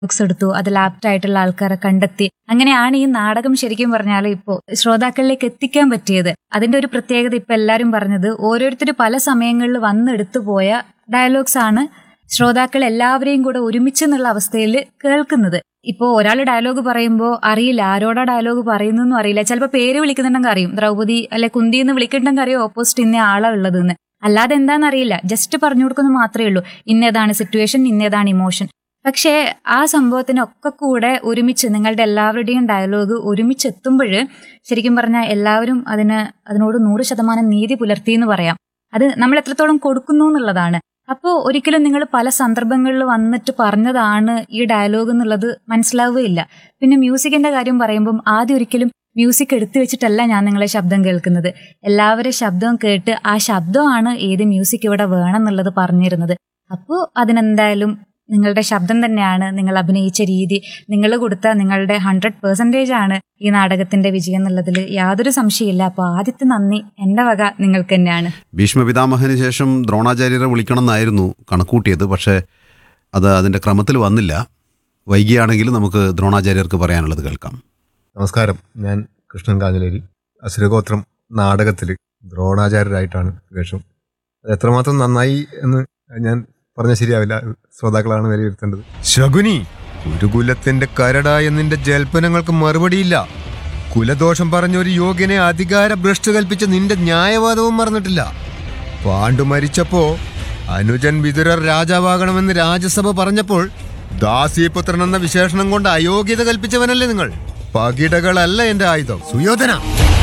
Books എടുത്തു അതിൽ apt ആയിട്ടുള്ള ആൾക്കാരെ കണ്ടെത്തി അങ്ങനെയാണ് ഈ നാടകം ശരിക്കും പറഞ്ഞാൽ ഇപ്പോൾ ശ്രോതാക്കളിലേക്ക് എത്തിക്കാൻ പറ്റിയത് അതിന്റെ ഒരു പ്രത്യേകത ഇപ്പൊ എല്ലാവരും പറഞ്ഞത് ഓരോരുത്തർ പല സമയങ്ങളിൽ വന്നെടുത്തു പോയ ഡയലോഗ്സ് ആണ് ശ്രോതാക്കൾ എല്ലാവരെയും കൂടെ ഒരുമിച്ച് എന്നുള്ള അവസ്ഥയിൽ കേൾക്കുന്നത് ഇപ്പോൾ ഒരാൾ ഡയലോഗ് പറയുമ്പോൾ അറിയില്ല ആരോടാ ഡയലോഗ് പറയുന്നൊന്നും അറിയില്ല ചിലപ്പോൾ പേര് വിളിക്കുന്നുണ്ടെങ്കിൽ അറിയും ദ്രൗപദി അല്ലെ കുന്തി എന്ന് വിളിക്കുന്നുണ്ടെങ്കിൽ അറിയും ഓപ്പോസിറ്റ് ഇന്ന ആളാ ഉള്ളതെന്ന് അല്ലാതെ എന്താണെന്നറിയില്ല ജസ്റ്റ് പറഞ്ഞു കൊടുക്കുന്നത് മാത്രമേ ഉള്ളൂ ഇന്നേതാണ് സിറ്റുവേഷൻ ഇന്നേതാണ് ഇമോഷൻ പക്ഷേ ആ സംഭവത്തിനൊക്കെ കൂടെ ഒരുമിച്ച് നിങ്ങളുടെ എല്ലാവരുടെയും ഡയലോഗ് ഒരുമിച്ച് എത്തുമ്പോൾ ശരിക്കും പറഞ്ഞാൽ എല്ലാവരും അതിന് അതിനോട് നൂറ് ശതമാനം നീതി പുലർത്തി എന്ന് പറയാം അത് നമ്മൾ എത്രത്തോളം കൊടുക്കുന്നു എന്നുള്ളതാണ് അപ്പോൾ ഒരിക്കലും നിങ്ങൾ പല സന്ദർഭങ്ങളിൽ വന്നിട്ട് പറഞ്ഞതാണ് ഈ ഡയലോഗ് എന്നുള്ളത് മനസ്സിലാവുകയില്ല പിന്നെ മ്യൂസിക്കിന്റെ കാര്യം പറയുമ്പം ആദ്യം ഒരിക്കലും മ്യൂസിക് എടുത്തു വെച്ചിട്ടല്ല ഞാൻ നിങ്ങളെ ശബ്ദം കേൾക്കുന്നത് എല്ലാവരുടെ ശബ്ദവും കേട്ട് ആ ശബ്ദമാണ് ഏത് മ്യൂസിക് ഇവിടെ വേണം എന്നുള്ളത് പറഞ്ഞിരുന്നത് അപ്പോൾ അതിനെന്തായാലും നിങ്ങളുടെ ശബ്ദം തന്നെയാണ് നിങ്ങൾ അഭിനയിച്ച രീതി നിങ്ങൾ കൊടുത്ത നിങ്ങളുടെ ഹൺഡ്രഡ് പെർസെൻറ്റേജ് ആണ് ഈ നാടകത്തിന്റെ വിജയം എന്നുള്ളതിൽ യാതൊരു സംശയമില്ല അപ്പോൾ ആദ്യത്തെ നന്ദി എൻ്റെ വക നിങ്ങൾക്ക് തന്നെയാണ് ഭീഷ്മപിതാമഹന് ശേഷം ദ്രോണാചാര്യരെ വിളിക്കണം എന്നായിരുന്നു കണക്കൂട്ടിയത് പക്ഷേ അത് അതിൻ്റെ ക്രമത്തിൽ വന്നില്ല വൈകിയാണെങ്കിൽ നമുക്ക് ദ്രോണാചാര്യർക്ക് പറയാനുള്ളത് കേൾക്കാം നമസ്കാരം ഞാൻ കൃഷ്ണൻ കാഞ്ഞലേരി അസുരഗോത്രം നാടകത്തിൽ ദ്രോണാചാര്യരായിട്ടാണ് വേഷം അത് എത്രമാത്രം നന്നായി എന്ന് ഞാൻ പറഞ്ഞ ശരിയാവില്ല ശ്രോതാക്കളാണ് വിലയിരുത്തേണ്ടത് ശകുനി ഒരു കുലത്തിന്റെ കരടായ നിന്റെ ജൽപ്പനങ്ങൾക്ക് മറുപടിയില്ല കുലദോഷം പറഞ്ഞ ഒരു യോഗ്യനെ അധികാര ഭ്രഷ്ട് കൽപ്പിച്ച നിന്റെ ന്യായവാദവും മറന്നിട്ടില്ല പാണ്ഡു മരിച്ചപ്പോ അനുജൻ വിതുരർ രാജാവാകണമെന്ന് രാജ്യസഭ പറഞ്ഞപ്പോൾ ദാസീപുത്രൻ എന്ന വിശേഷണം കൊണ്ട് അയോഗ്യത കൽപ്പിച്ചവനല്ലേ നിങ്ങൾ പകിടകളല്ല എന്റെ ആയുധം സുയോധന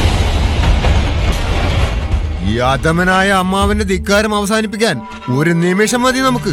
ഈ അധമനായ അമ്മാവന്റെ ധിക്കാരം അവസാനിപ്പിക്കാൻ ഒരു നിമിഷം മതി നമുക്ക്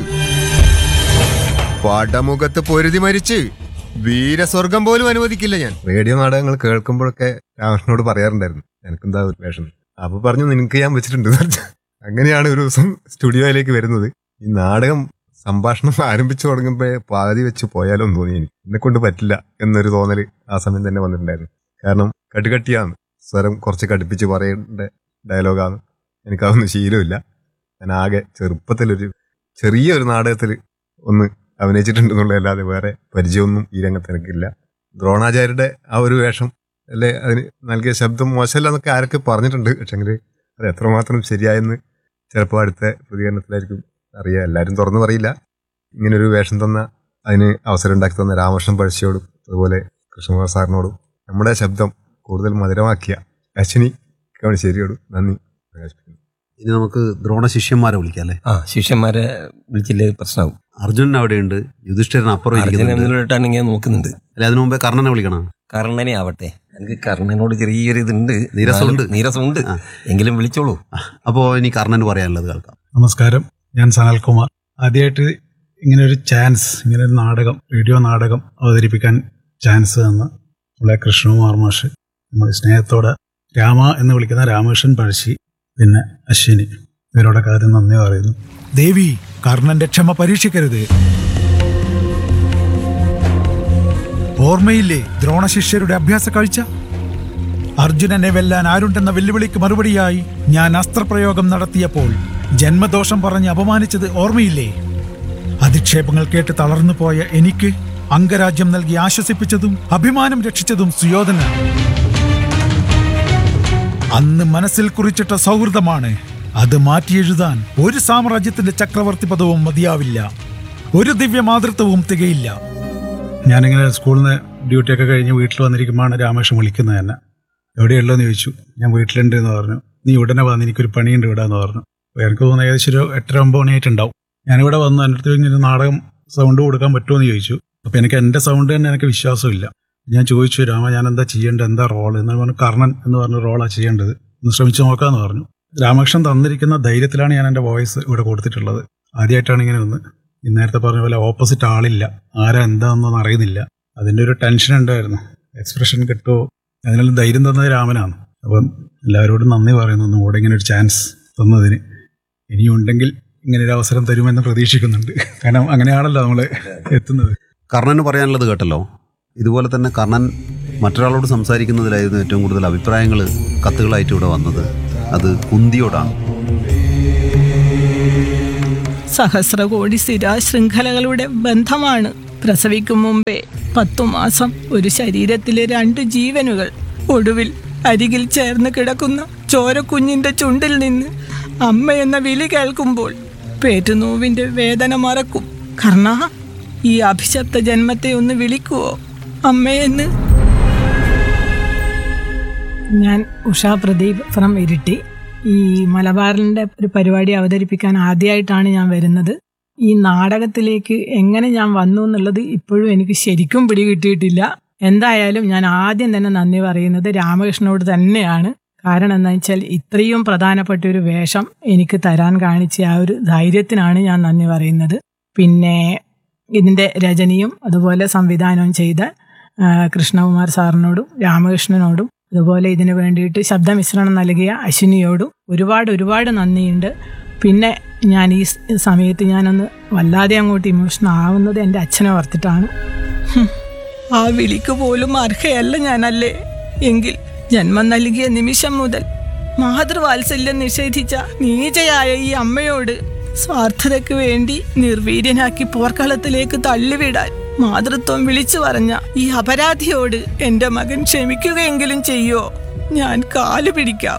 പടമുഖത്ത് പൊരുതി മരിച്ച് വീരസ്വർഗം പോലും അനുവദിക്കില്ല ഞാൻ റേഡിയോ നാടകങ്ങൾ കേൾക്കുമ്പോഴൊക്കെ രാമകൃഷ്ണനോട് പറയാറുണ്ടായിരുന്നു എനിക്കെന്താ ഒരു വേഷം അപ്പൊ പറഞ്ഞു നിനക്ക് ഞാൻ വെച്ചിട്ടുണ്ട് എന്ന് പറഞ്ഞു. അങ്ങനെയാണ് ഒരു ദിവസം സ്റ്റുഡിയോയിലേക്ക് വരുന്നത് ഈ നാടകം സംഭാഷണം ആരംഭിച്ചു തുടങ്ങുമ്പോ പാതി വെച്ച് പോയാലോ എന്ന് തോന്നി എനിക്ക് എന്നെ കൊണ്ട് പറ്റില്ല എന്നൊരു തോന്നല് ആ സമയം തന്നെ വന്നിട്ടുണ്ടായിരുന്നു കാരണം കട്ടുകട്ടിയാണ് സ്വരം കുറച്ച് കടുപ്പിച്ച് പറയേണ്ട ഡയലോഗാണ് എനിക്കതൊന്നും ശീലമില്ല ഞാൻ ആകെ ചെറുപ്പത്തിലൊരു ചെറിയൊരു നാടകത്തിൽ ഒന്ന് അഭിനയിച്ചിട്ടുണ്ടെന്നുള്ളതല്ലാതെ വേറെ പരിചയമൊന്നും ഈ രംഗത്ത് എനിക്കില്ല ദ്രോണാചാര്യരുടെ ആ ഒരു വേഷം അല്ലെ അതിന് നൽകിയ ശബ്ദം മോശമല്ല എന്നൊക്കെ ആരൊക്കെ പറഞ്ഞിട്ടുണ്ട് പക്ഷെങ്കിൽ അത് എത്രമാത്രം ശരിയായെന്ന് ചിലപ്പോൾ അടുത്ത പ്രതികരണത്തിലായിരിക്കും അറിയുക എല്ലാവരും തുറന്നു പറയില്ല ഇങ്ങനൊരു വേഷം തന്ന അതിന് അവസരം ഉണ്ടാക്കി തന്ന രാമകൃഷ്ണൻ പഴശ്ശിയോടും അതുപോലെ കൃഷ്ണകുമാർ സാറിനോടും നമ്മുടെ ശബ്ദം കൂടുതൽ മധുരമാക്കിയ അശ്വിനി കവണിശ്ശേരിയോടും നന്ദി പ്രകാശിപ്പിക്കുന്നു ഇനി നമുക്ക് ദ്രോണ ശിഷ്യന്മാരെ വിളിക്കാം അല്ലേ ആ ശിഷ്യന്മാരെ വിളിച്ചില്ലേ പ്രശ്നമാവും അർജുനൻ അവിടെയുണ്ട് യുധിഷ്ഠിരൻ അപ്പുറം അർജുനൻ ഇരിക്കുന്നുണ്ട് മുന്നിലോട്ടാണ് ഇങ്ങനെ നോക്കുന്നുണ്ട് അല്ലെ അതിനു മുമ്പേ കർണനെ വിളിക്കണം കർണനെ ആവട്ടെ എനിക്ക് കർണനോട് ചെറിയൊരു ഇതുണ്ട് നീരസമുണ്ട്. എന്നാലും നീരസമുണ്ട് ആ. എങ്കിലും വിളിച്ചോളൂ അപ്പോൾ ഇനി കർണന് പറയാനുള്ളത് കേൾക്കാം നമസ്കാരം ഞാൻ സനൽകുമാർ ആദ്യമായിട്ട് ഇങ്ങനെ ഒരു ചാൻസ് ഇങ്ങനെ ഒരു നാടകം റേഡിയോ നാടകം അവതരിപ്പിക്കാൻ ചാൻസ് തന്ന നമ്മളെ കൃഷ്ണകുമാർ മാഷ് നമ്മൾ സ്നേഹത്തോടെ രാമ എന്ന് വിളിക്കുന്ന രാമകൃഷ്ണൻ പഴശ്ശി പിന്നെ അശ്വിനി ഇവരോടൊക്കെ ആദ്യം നന്ദി പറയുന്നു ദേവി കർണന്റെ ക്ഷമ പരീക്ഷിക്കരുത് ഓർമ്മയില്ലേ ദ്രോണശിഷ്യരുടെ അഭ്യാസ കാഴ്ച അർജുനനെ വെല്ലാൻ ആരുണ്ടെന്ന വെല്ലുവിളിക്ക് മറുപടിയായി ഞാൻ അസ്ത്രപ്രയോഗം നടത്തിയപ്പോൾ ജന്മദോഷം പറഞ്ഞ് അപമാനിച്ചത് ഓർമ്മയില്ലേ അധിക്ഷേപങ്ങൾ കേട്ട് തളർന്നു പോയ എനിക്ക് അംഗരാജ്യം നൽകി ആശ്വസിപ്പിച്ചതും അഭിമാനം രക്ഷിച്ചതും സുയോധന അന്ന് മനസ്സിൽ കുറിച്ചിട്ട സൗഹൃദമാണ് അത് മാറ്റിയെഴുതാൻ ഒരു സാമ്രാജ്യത്തിന്റെ ചക്രവർത്തി പദവും മതിയാവില്ല ഒരു ദിവ്യ മാതൃത്വവും തികയില്ല ഞാനിങ്ങനെ സ്കൂളിൽ നിന്ന് ഡ്യൂട്ടിയൊക്കെ കഴിഞ്ഞ് വീട്ടിൽ വന്നിരിക്കുമ്പോഴാണ് രാമകൃഷ്ണൻ വിളിക്കുന്നത് തന്നെ എവിടെയുള്ളതെന്ന് ചോദിച്ചു ഞാൻ വീട്ടിലുണ്ട് എന്ന് പറഞ്ഞു നീ ഉടനെ വന്ന് എനിക്കൊരു പണിയുണ്ട് ഇവിടെ എന്ന് പറഞ്ഞു അപ്പോൾ എനിക്ക് തോന്നുന്നു ഏകദേശം ഒരു എട്ടര ഒമ്പത് മണിയായിട്ടുണ്ടാവും ഞാനിവിടെ വന്ന് എൻ്റെ അടുത്ത് ഇങ്ങനെ നാടകം സൗണ്ട് കൊടുക്കാൻ പറ്റുമോ എന്ന് ചോദിച്ചു അപ്പോൾ എനിക്ക് എൻ്റെ സൗണ്ട് തന്നെ എനിക്ക് വിശ്വാസമില്ല ഞാൻ ചോദിച്ചു രാമ ഞാൻ എന്താ ചെയ്യേണ്ടത് എന്താ റോൾ എന്ന് പറഞ്ഞു കർണൻ എന്ന് പറഞ്ഞ റോളാണ് ചെയ്യേണ്ടത് ഒന്ന് ശ്രമിച്ചു നോക്കാമെന്ന് പറഞ്ഞു രാമകൃഷ്ണൻ തന്നിരിക്കുന്ന ധൈര്യത്തിലാണ് ഞാൻ എൻ്റെ വോയിസ് ഇവിടെ കൊടുത്തിട്ടുള്ളത് ആദ്യമായിട്ടാണ് ഇങ്ങനെ ഒന്ന് ഈ നേരത്തെ പറഞ്ഞ പോലെ ഓപ്പോസിറ്റ് ആളില്ല ആരാ എന്താണെന്നൊന്നും അറിയുന്നില്ല അതിൻ്റെ ഒരു ടെൻഷൻ ഉണ്ടായിരുന്നു എക്സ്പ്രഷൻ കിട്ടുമോ അതിനെല്ലാം ധൈര്യം തന്നത് രാമനാണ് അപ്പം എല്ലാവരോടും നന്ദി പറയുന്നു ഒന്നും കൂടെ ഇങ്ങനെ ഒരു ചാൻസ് തന്നതിന് ഇനിയുണ്ടെങ്കിൽ ഇങ്ങനെ ഒരു അവസരം തരുമെന്ന് പ്രതീക്ഷിക്കുന്നുണ്ട് കാരണം അങ്ങനെയാണല്ലോ നമ്മൾ എത്തുന്നത് കർണന് പറയാനുള്ളത് കേട്ടല്ലോ ഇതുപോലെ തന്നെ കർണൻ മറ്റൊരാളോട് സംസാരിക്കുന്നതിലായിരുന്നു ഏറ്റവും കൂടുതൽ അഭിപ്രായങ്ങൾ കത്തുകളായിട്ട് ഇവിടെ വന്നത് അത് കുന്തിയോടാണ് സഹസ്രകോടി സ്ഥിര ശൃംഖലകളുടെ ബന്ധമാണ് പ്രസവിക്കും മുമ്പേ പത്തു മാസം ഒരു ശരീരത്തിലെ രണ്ട് ജീവനുകൾ ഒടുവിൽ അരികിൽ ചേർന്ന് കിടക്കുന്ന ചോരക്കുഞ്ഞിന്റെ ചുണ്ടിൽ നിന്ന് അമ്മ എന്ന വിളി കേൾക്കുമ്പോൾ പേറ്റുനോവിന്റെ വേദന മറക്കും കർണ ഈ അഭിശപ്ത ജന്മത്തെ ഒന്ന് വിളിക്കുവോ അമ്മയെന്ന് ഞാൻ ഉഷാ പ്രദീപ് ഫ്രം ഇരിട്ടി ഈ മലബാറിൻ്റെ ഒരു പരിപാടി അവതരിപ്പിക്കാൻ ആദ്യമായിട്ടാണ് ഞാൻ വരുന്നത് ഈ നാടകത്തിലേക്ക് എങ്ങനെ ഞാൻ വന്നു എന്നുള്ളത് ഇപ്പോഴും എനിക്ക് ശരിക്കും പിടികിട്ടിയിട്ടില്ല എന്തായാലും ഞാൻ ആദ്യം തന്നെ നന്ദി പറയുന്നത് രാമകൃഷ്ണനോട് തന്നെയാണ് കാരണം എന്താ വെച്ചാൽ ഇത്രയും പ്രധാനപ്പെട്ട ഒരു വേഷം എനിക്ക് തരാൻ കാണിച്ച ആ ഒരു ധൈര്യത്തിനാണ് ഞാൻ നന്ദി പറയുന്നത് പിന്നെ ഇതിൻ്റെ രചനയും അതുപോലെ സംവിധാനവും ചെയ്ത ആ, കൃഷ്ണകുമാർ സാറിനോടും രാമകൃഷ്ണനോടും അതുപോലെ ഇതിനു വേണ്ടിയിട്ട് ശബ്ദമിശ്രണം നൽകിയ അശ്വിനിയോടും ഒരുപാട് ഒരുപാട് നന്ദിയുണ്ട് പിന്നെ ഞാൻ ഈ സ് സമയത്ത് ഞാനൊന്ന് വല്ലാതെ അങ്ങോട്ട് ഇമോഷണൽ ആവുന്നത് എൻ്റെ അച്ഛനെ ഓർത്തിട്ടാണ് ഹും, ആ വിളിക്ക് പോലും അർഹയല്ല ഞാനല്ലേ എങ്കിൽ ജന്മം നൽകിയ നിമിഷം മുതൽ മാതൃവാത്സല്യം നിഷേധിച്ച നീചയായ ഈ അമ്മയോട് സ്വാർത്ഥതയ്ക്ക് വേണ്ടി നിർവീര്യനാക്കി പോർക്കളത്തിലേക്ക് തള്ളിവിടാൻ മാതൃത്വം വിളിച്ചു പറഞ്ഞ ഈ അപരാധിയോട് എന്റെ മകൻ ക്ഷമിക്കുകയെങ്കിലും ചെയ്യോ ഞാൻ കാലു പിടിക്കാം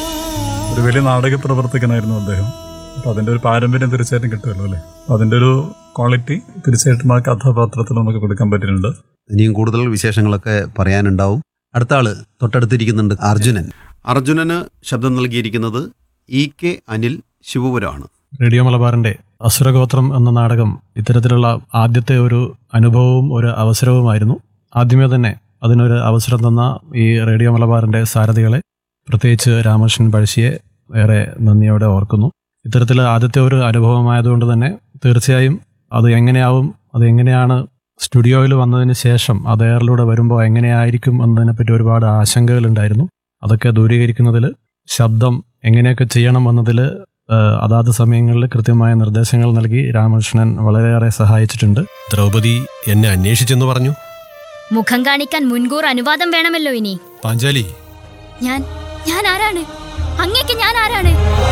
ഒരു വലിയ നാടക പ്രവർത്തകനായിരുന്നു അദ്ദേഹം അപ്പൊ അതിന്റെ ഒരു പാരമ്പര്യം തീർച്ചയായിട്ടും കിട്ടുമല്ലോ അല്ലേ അപ്പൊ അതിന്റെ ഒരു ക്വാളിറ്റി തീർച്ചയായിട്ടും ആ കഥാപാത്രത്തിൽ നമുക്ക് കൊടുക്കാൻ പറ്റിയിട്ടുണ്ട് ഇനിയും കൂടുതൽ വിശേഷങ്ങളൊക്കെ പറയാനുണ്ടാവും അടുത്ത ആള് തൊട്ടടുത്തിരിക്കുന്നുണ്ട് അർജുനൻ അർജുനന് ശബ്ദം നൽകിയിരിക്കുന്നത് ഇ കെ അനിൽ ശിവപുരമാണ് റേഡിയോ മലബാറിന്റെ അസുരഗോത്രം എന്ന നാടകം ഇത്തരത്തിലുള്ള ആദ്യത്തെ ഒരു അനുഭവവും ഒരു അവസരവുമായിരുന്നു ആദ്യമേ തന്നെ അതിനൊരു അവസരം തന്ന ഈ റേഡിയോ മലബാറിന്റെ സാരഥികളെ പ്രത്യേകിച്ച് രാമകൃഷ്ണൻ പഴശ്ശിയെ ഏറെ നന്ദിയോടെ ഓർക്കുന്നു ഇത്തരത്തിൽ ആദ്യത്തെ ഒരു അനുഭവമായതുകൊണ്ട് തന്നെ തീർച്ചയായും അത് എങ്ങനെയാവും അത് എങ്ങനെയാണ് സ്റ്റുഡിയോയിൽ വന്നതിന് ശേഷം അത് എയറിലൂടെ വരുമ്പോൾ എങ്ങനെയായിരിക്കും എന്നതിനെപ്പറ്റി ഒരുപാട് ആശങ്കകളുണ്ടായിരുന്നു അതൊക്കെ ദൂരീകരിക്കുന്നതിൽ ശബ്ദം എങ്ങനെയൊക്കെ ചെയ്യണം എന്നതിൽ ഏഹ് അതാത് സമയങ്ങളിൽ കൃത്യമായ നിർദ്ദേശങ്ങൾ നൽകി രാമകൃഷ്ണൻ വളരെയേറെ സഹായിച്ചിട്ടുണ്ട് ദ്രൗപദി എന്നെ അന്വേഷിച്ചെന്ന് പറഞ്ഞു മുഖം കാണിക്കാൻ മുൻകൂർ അനുവാദം വേണമല്ലോ ഇനി പാഞ്ചാലി ഞാൻ ഞാൻ ആരാണ് അങ്ങേക്ക് ഞാൻ ആരാണ്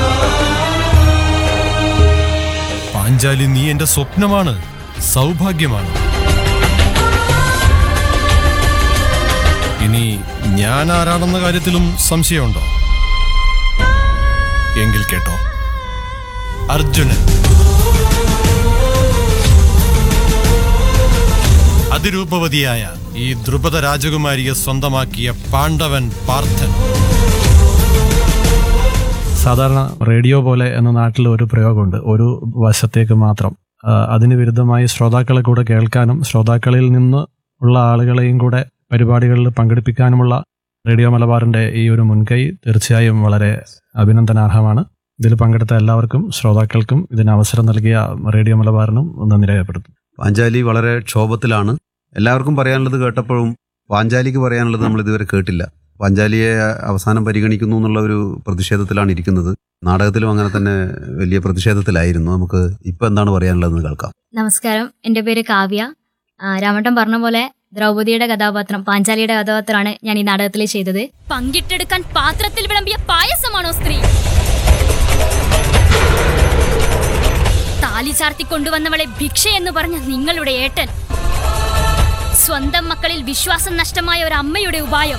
പാഞ്ചാലി നീ എന്റെ സ്വപ്നമാണ് സൗഭാഗ്യമാണ് ഇനി ഞാൻ ആരാണെന്ന കാര്യത്തിലും സംശയമുണ്ടോ എങ്കിൽ കേട്ടോ അർജുനൻ അതിരൂപവതിയായ ഈ ദ്രുപദ രാജകുമാരിയെ സ്വന്തമാക്കിയ പാണ്ഡവൻ പാർത്ഥൻ സാധാരണ റേഡിയോ പോലെ എന്ന നാട്ടിൽ ഒരു പ്രയോഗമുണ്ട് ഒരു വശത്തേക്ക് മാത്രം ആ, അതിന് വിരുദ്ധമായി ശ്രോതാക്കളെ കൂടെ കേൾക്കാനും ശ്രോതാക്കളിൽ നിന്ന് ഉള്ള ആളുകളെയും കൂടെ പരിപാടികളിൽ പങ്കെടുപ്പിക്കാനുമുള്ള റേഡിയോ മലബാറിന്റെ ഈ ഒരു മുൻകൈ തീർച്ചയായും വളരെ അഭിനന്ദനാർഹമാണ് ഇതിൽ പങ്കെടുത്ത എല്ലാവർക്കും ശ്രോതാക്കൾക്കും ഇതിന് അവസരം നൽകിയ റേഡിയോ മലബാറിനും നന്ദി രേഖപ്പെടുത്തും പാഞ്ചാലി വളരെ ക്ഷോഭത്തിലാണ് എല്ലാവർക്കും പറയാനുള്ളത് കേട്ടപ്പോഴും പാഞ്ചാലിക്ക് പറയാനുള്ളത് നമ്മൾ ഇതുവരെ കേട്ടില്ല പാഞ്ചാലിയെ അവസാനം പരിഗണിക്കുന്നു എന്നുള്ള ഒരു പ്രതിഷേധത്തിലാണ് ഇരിക്കുന്നത് നാടകത്തിലും അങ്ങനെ തന്നെ വലിയ പ്രതിഷേധത്തിലായിരുന്നു നമുക്ക് ഇപ്പൊ എന്താണ് പറയാനുള്ളതെന്ന് കേൾക്കാം നമസ്കാരം എൻ്റെ പേര് കാവ്യ ആ, രാമട്ടൻ പറഞ്ഞ പോലെ ദ്രൗപദിയുടെ കഥാപാത്രം പാഞ്ചാലിയുടെ കഥാപാത്രമാണ് ഞാൻ ഈ നാടകത്തിൽ ചെയ്തത് പങ്കിട്ടെടുക്കാൻ പാത്രത്തിൽ വിളമ്പിയ പായസമാണോ സ്ത്രീ താലി ചാർത്തി കൊണ്ടുവന്നവളെ ഭിക്ഷ എന്ന് പറഞ്ഞ നിങ്ങളുടെ ഏട്ടൻ സ്വന്തം മക്കളിൽ വിശ്വാസം നഷ്ടമായ ഒരു അമ്മയുടെ ഉപായം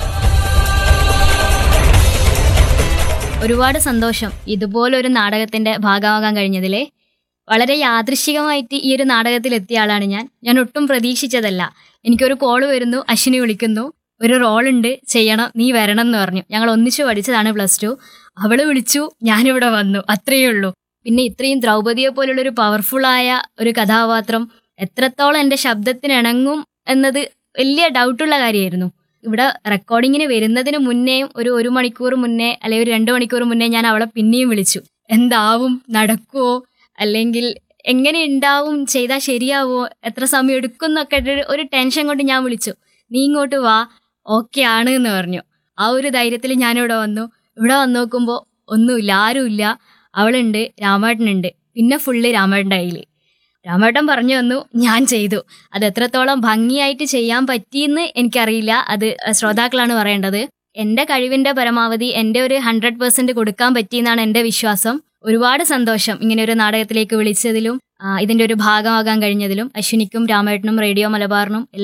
ഒരുപാട് സന്തോഷം ഇതുപോലൊരു നാടകത്തിന്റെ ഭാഗമാകാൻ കഴിഞ്ഞതിലെ വളരെ യാദൃശികമായിട്ട് ഈ ഒരു നാടകത്തിൽ എത്തിയ ആളാണ് ഞാൻ ഞാൻ ഒട്ടും പ്രതീക്ഷിച്ചതല്ല എനിക്കൊരു കോള് വരുന്നു അശ്വിനി വിളിക്കുന്നു ഒരു റോളുണ്ട് ചെയ്യണം നീ വരണം എന്ന് പറഞ്ഞു ഞങ്ങൾ ഒന്നിച്ചു പഠിച്ചതാണ് പ്ലസ് ടു അവള് വിളിച്ചു ഞാനിവിടെ വന്നു അത്രയേ ഉള്ളൂ പിന്നെ ഇത്രയും ദ്രൗപദിയെ പോലുള്ള ഒരു പവർഫുള്ളായ ഒരു കഥാപാത്രം എത്രത്തോളം എൻ്റെ ശബ്ദത്തിന് ഇണങ്ങും എന്നത് വലിയ ഡൗട്ടുള്ള കാര്യമായിരുന്നു ഇവിടെ റെക്കോർഡിങ്ങിന് വരുന്നതിന് മുന്നേയും ഒരു ഒരു മണിക്കൂർ മുന്നേ അല്ലെങ്കിൽ ഒരു രണ്ട് മണിക്കൂർ മുന്നേ ഞാൻ അവളെ പിന്നെയും വിളിച്ചു എന്താവും നടക്കുവോ അല്ലെങ്കിൽ എങ്ങനെ ഉണ്ടാവും ചെയ്താൽ ശരിയാവോ എത്ര സമയം എടുക്കും എന്നൊക്കെ ഒരു- ഒരു ടെൻഷൻ കൊണ്ട് ഞാൻ വിളിച്ചു നീ ഇങ്ങോട്ട് വാ ഓക്കെ ആണ് എന്ന് പറഞ്ഞു ആ ഒരു ധൈര്യത്തിൽ ഞാനിവിടെ വന്നു ഇവിടെ വന്ന് നോക്കുമ്പോൾ ഒന്നുമില്ല ആരുമില്ല അവളുണ്ട് രാമേട്ടനുണ്ട് പിന്നെ ഫുള്ള് രാമേട്ടൻ്റെ കയ്യിൽ രാമേട്ടൻ പറഞ്ഞു തന്നു ഞാൻ ചെയ്തു അത് എത്രത്തോളം ഭംഗിയായിട്ട് ചെയ്യാൻ പറ്റിയെന്ന് എനിക്കറിയില്ല അത് ശ്രോതാക്കളാണ് പറയേണ്ടത് എൻ്റെ കഴിവിൻ്റെ പരമാവധി എൻ്റെ ഒരു ഹൺഡ്രഡ് പെർസെൻറ്റ് കൊടുക്കാൻ പറ്റിയെന്നാണ് എൻ്റെ വിശ്വാസം ഒരുപാട് സന്തോഷം ഇങ്ങനെ ഒരു നാടകത്തിലേക്ക് വിളിച്ചതിലും ആ, ഇതിന്റെ ഒരു ഭാഗമാകാൻ കഴിഞ്ഞതിലും അശ്വിനിക്കും രാമേട്ടനും റേഡിയോ മലബാറിനും